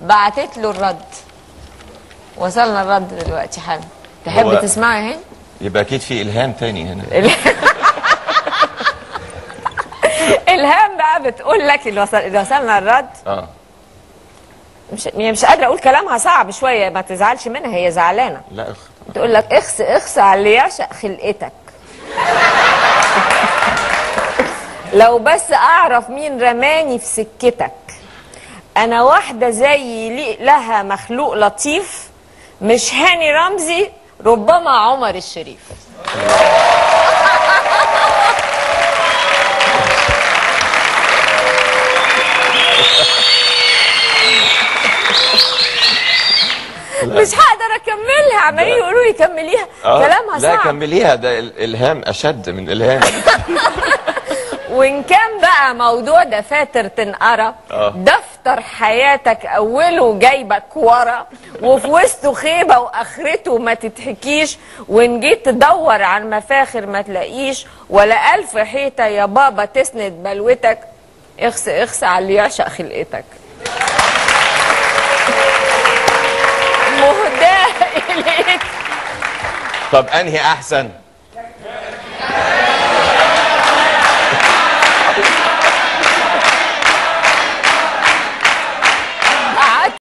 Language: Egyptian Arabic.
بعتت له الرد وصلنا الرد دلوقتي حالا تحب هو- تسمعي هين يبقى اكيد في الهام تاني هنا الهام بقى بتقول لك اللي وصل اللي وصلنا الرد اه مش يعني مش قادره اقول كلامها صعب شويه ما تزعلش منها هي زعلانه لا اخ تقول لك اخس اخس على اللي يعشق خلقتك لو بس اعرف مين رماني في سكتك انا واحده زي لي لها مخلوق لطيف مش هاني رمزي ربما عمر الشريف مش هقدر اكملها عمالين يقولوا لي كمليها آه. كلامها لا صعب كمليها ده ال- الهام اشد من الهام وان كان بقى موضوع دفاتر تنقرا آه. دفتر حياتك اوله جايبك ورا وفي وسطه خيبه واخرته ما تتحكيش وان جيت تدور على المفاخر ما تلاقيش ولا الف حيطه يا بابا تسند بلوتك اخس اخس على اللي يعشق خلقتك مهداه اليك طب انهي احسن